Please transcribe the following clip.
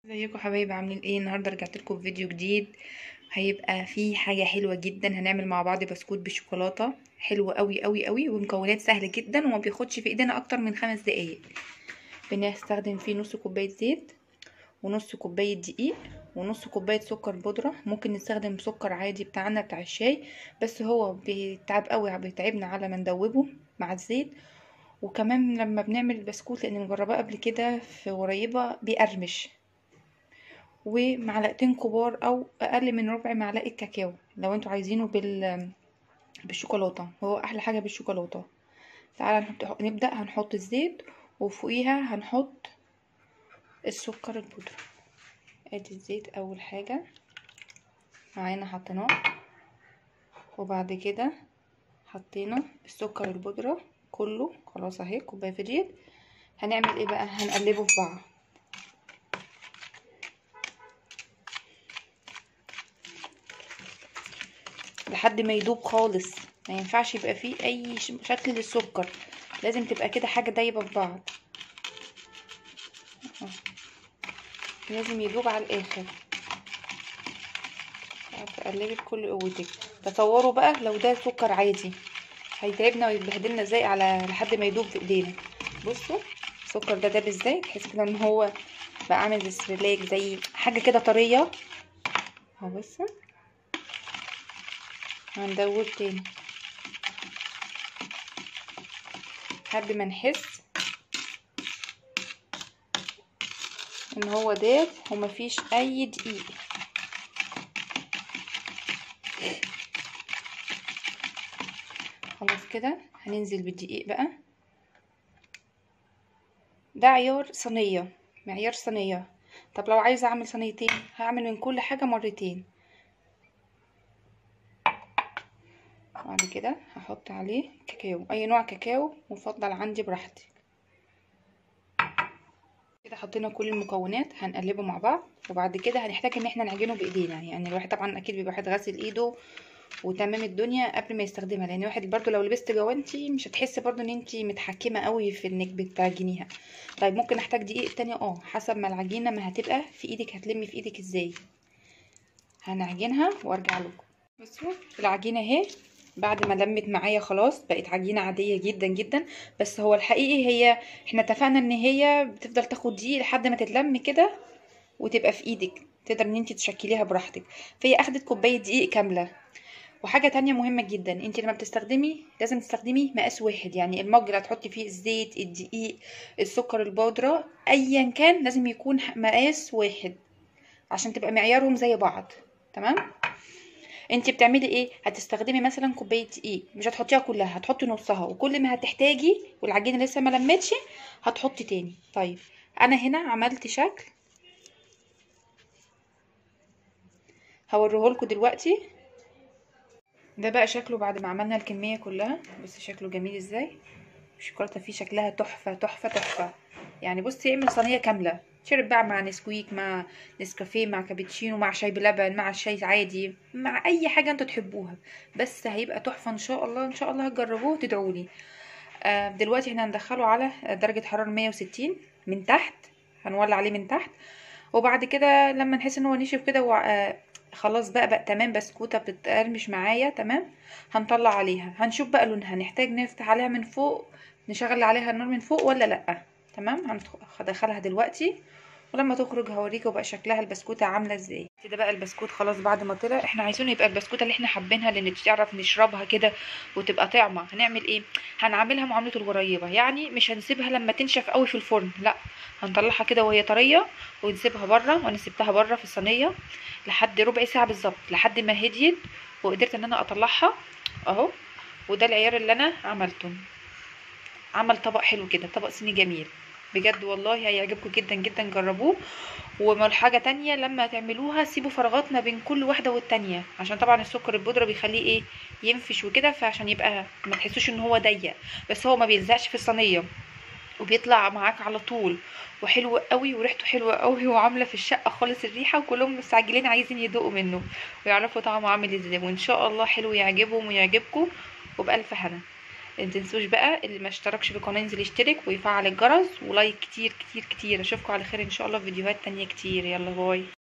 ازيكم حبايبي عاملين ايه النهارده رجعت لكم بفيديو جديد هيبقى فيه حاجه حلوه جدا هنعمل مع بعض بسكوت بالشوكولاته حلو قوي قوي قوي ومكونات سهله جدا وما بياخدش في ايدينا اكتر من خمس دقايق بنستخدم فيه نص كوبايه زيت ونص كوبايه دقيق ونص كوبايه سكر بودره ممكن نستخدم سكر عادي بتاعنا بتاع الشاي بس هو بيتعب قوي بيتعبنا على ما ندوبه مع الزيت وكمان لما بنعمل البسكوت لان مجرباه قبل كده في قريبه بيقرمش ومعلقتين كبار او اقل من ربع معلقه كاكاو لو انتوا عايزينه بال بالشوكولاته هو احلى حاجه بالشوكولاته تعالى نحط نبدا هنحط الزيت وفوقيها هنحط السكر البودره ادي الزيت اول حاجه معانا حطيناه وبعد كده حطينا السكر البودره كله خلاص اهي كوبايه فضيت هنعمل ايه بقى هنقلبه في بعض لحد ما يدوب خالص ما ينفعش يبقى فيه اي شكل للسكر لازم تبقى كده حاجه دايبه في بعض لازم يدوب على الاخر تقلبي بكل قوتك تصوروا بقى لو ده سكر عادي هيتعبنا ويبهدلنا ازاي على لحد ما يدوب في ايدينا بصوا السكر ده داب ازاي تحس كده ان هو بقى عامل زي السريلاك زي حاجه كده طريه اهو بصوا هندوب تاني لحد ما نحس ان هو داب ومفيش اي دقيق خلاص كده هننزل بالدقيق بقى ده عيار صينيه معيار صينيه طب لو عايزه اعمل صينيتين هعمل من كل حاجه مرتين بعد كده هحط عليه كاكاو اي نوع كاكاو مفضل عندي براحتي كده حطينا كل المكونات هنقلبه مع بعض وبعد كده هنحتاج ان احنا نعجنه بايدينا يعني الواحد طبعا اكيد بيبقى واحد غاسل ايده وتمام الدنيا قبل ما يستخدمها لان واحد برضو لو لبست جوانتي مش هتحس برضو ان انت متحكمه قوي في انك بتعجنيها طيب ممكن احتاج دقيق تاني اه حسب ما العجينه ما هتبقى في ايدك هتلمي في ايدك ازاي هنعجنها وارجع لكم بصوا العجينه اهي بعد ما لمت معايا خلاص بقت عجينه عاديه جدا جدا بس هو الحقيقي هي احنا اتفقنا ان هي بتفضل تاخد دقيق لحد ما تتلم كده وتبقى في ايدك تقدر ان انت تشكليها براحتك فهي اخدت كوبايه دقيق كامله وحاجه تانية مهمه جدا انت لما بتستخدمي لازم تستخدمي مقاس واحد يعني المج اللي هتحطي فيه الزيت الدقيق السكر البودره ايا كان لازم يكون مقاس واحد عشان تبقى معيارهم زي بعض تمام انت بتعملي ايه هتستخدمي مثلا كوبايه دقيق مش هتحطيها كلها هتحطي نصها وكل ما هتحتاجي والعجينه لسه ما لمتش هتحطي تاني طيب انا هنا عملت شكل هوريهولكوا دلوقتي ده بقى شكله بعد ما عملنا الكميه كلها بصي شكله جميل ازاي الشوكولاته فيه شكلها تحفه تحفه تحفه يعني بصي اعمل صينيه كامله تشرب بقى مع نسكويك مع نسكافيه مع كابتشينو مع شاي بلبن مع شاي عادي مع اي حاجه انتوا تحبوها بس هيبقى تحفه ان شاء الله ان شاء الله هتجربوه وتدعوا لي آه دلوقتي احنا هندخله على درجه حراره 160 من تحت هنولع عليه من تحت وبعد كده لما نحس ان هو نشف كده آه خلاص بقى بقى تمام بسكوته بتقرمش معايا تمام هنطلع عليها هنشوف بقى لونها نحتاج نفتح عليها من فوق نشغل عليها النار من فوق ولا لا تمام هدخلها دلوقتي ولما تخرج هوريكم بقى شكلها البسكوته عامله ازاي كده بقى البسكوت خلاص بعد ما طلع احنا عايزين يبقى البسكوته اللي احنا حابينها اللي تعرف نشربها كده وتبقى طعمه هنعمل ايه هنعملها معامله الغريبه يعني مش هنسيبها لما تنشف قوي في الفرن لا هنطلعها كده وهي طريه ونسيبها بره وانا سبتها بره في الصينيه لحد ربع ساعه بالظبط لحد ما هديت وقدرت ان انا اطلعها اهو وده العيار اللي انا عملته عمل طبق حلو كده طبق صيني جميل بجد والله هيعجبكم جدا جدا جربوه وحاجه تانية لما تعملوها سيبوا فراغات ما بين كل واحده والتانية عشان طبعا السكر البودره بيخليه ايه ينفش وكده فعشان يبقى ما تحسوش ان هو ضيق بس هو ما بيلزقش في الصينيه وبيطلع معاك على طول وحلو قوي وريحته حلوه قوي وعامله في الشقه خالص الريحه وكلهم مستعجلين عايزين يدوقوا منه ويعرفوا طعمه عامل ازاي وان شاء الله حلو يعجبهم ويعجبكم وبالف هنا ما تنسوش بقى اللي ما اشتركش في القناه ينزل يشترك ويفعل الجرس ولايك كتير كتير كتير اشوفكم على خير ان شاء الله في فيديوهات تانية كتير يلا باي